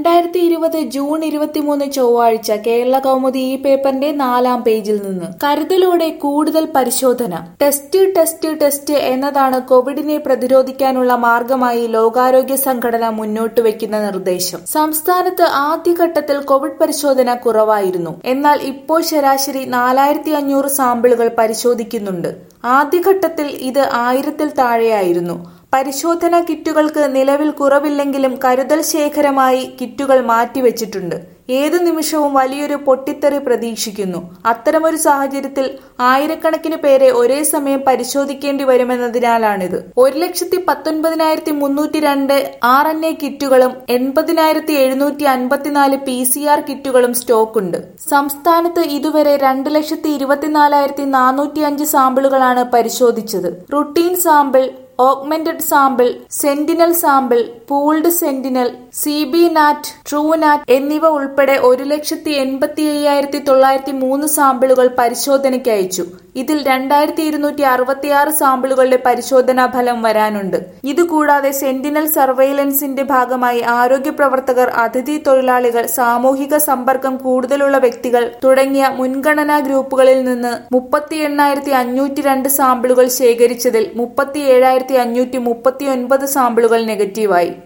രണ്ടായിരത്തി ഇരുപത് ജൂൺ ഇരുപത്തിമൂന്ന് ചൊവ്വാഴ്ച കേരള കൗമുദി ഈ പേപ്പറിന്റെ നാലാം പേജിൽ നിന്ന് കരുതലോടെ കൂടുതൽ പരിശോധന ടെസ്റ്റ് ടെസ്റ്റ് ടെസ്റ്റ് എന്നതാണ് കോവിഡിനെ പ്രതിരോധിക്കാനുള്ള മാർഗമായി ലോകാരോഗ്യ സംഘടന മുന്നോട്ട് വയ്ക്കുന്ന നിർദ്ദേശം സംസ്ഥാനത്ത് ആദ്യഘട്ടത്തിൽ കോവിഡ് പരിശോധന കുറവായിരുന്നു എന്നാൽ ഇപ്പോൾ ശരാശരി നാലായിരത്തി അഞ്ഞൂറ് സാമ്പിളുകൾ പരിശോധിക്കുന്നുണ്ട് ആദ്യഘട്ടത്തിൽ ഇത് ആയിരത്തിൽ താഴെയായിരുന്നു പരിശോധനാ കിറ്റുകൾക്ക് നിലവിൽ കുറവില്ലെങ്കിലും കരുതൽ ശേഖരമായി കിറ്റുകൾ മാറ്റിവെച്ചിട്ടുണ്ട് ഏതു നിമിഷവും വലിയൊരു പൊട്ടിത്തെറി പ്രതീക്ഷിക്കുന്നു അത്തരമൊരു സാഹചര്യത്തിൽ ആയിരക്കണക്കിന് പേരെ ഒരേ സമയം പരിശോധിക്കേണ്ടി വരുമെന്നതിനാലാണിത് ഒരു ലക്ഷത്തി പത്തൊൻപതിനായിരത്തി മുന്നൂറ്റി രണ്ട് ആർ എൻ എ കിറ്റുകളും എൺപതിനായിരത്തി എഴുന്നൂറ്റി അൻപത്തിനാല് പി സി ആർ കിറ്റുകളും സ്റ്റോക്കുണ്ട് സംസ്ഥാനത്ത് ഇതുവരെ രണ്ട് ലക്ഷത്തി ഇരുപത്തിനാലായിരത്തി നാനൂറ്റി അഞ്ച് സാമ്പിളുകളാണ് പരിശോധിച്ചത് routine sample augmented sample sentinel sample pooled sentinel C B NAAT TrueNat എന്നിവ ഉൾപ്പെടെ ഒരു ലക്ഷത്തി എൺപത്തി അയ്യായിരത്തി തൊള്ളായിരത്തി മൂന്ന് സാമ്പിളുകൾ പരിശോധനയ്ക്ക് അയച്ചു ഇതിൽ രണ്ടായിരത്തി ഇരുന്നൂറ്റി അറുപത്തിയാറ് സാമ്പിളുകളുടെ പരിശോധനാ ഫലം വരാനുണ്ട് ഇതുകൂടാതെ സെന്റിനൽ സർവൈലൻസിന്റെ ഭാഗമായി ആരോഗ്യ പ്രവർത്തകർ അതിഥി തൊഴിലാളികൾ സാമൂഹിക സമ്പർക്കം കൂടുതലുള്ള വ്യക്തികൾ തുടങ്ങിയ മുൻഗണനാ ഗ്രൂപ്പുകളിൽ നിന്ന് മുപ്പത്തി എണ്ണായിരത്തി അഞ്ഞൂറ്റി രണ്ട് സാമ്പിളുകൾ ശേഖരിച്ചതിൽ മുപ്പത്തി ഏഴായിരത്തി അഞ്ഞൂറ്റി മുപ്പത്തി ഒൻപത് സാമ്പിളുകൾ നെഗറ്റീവായി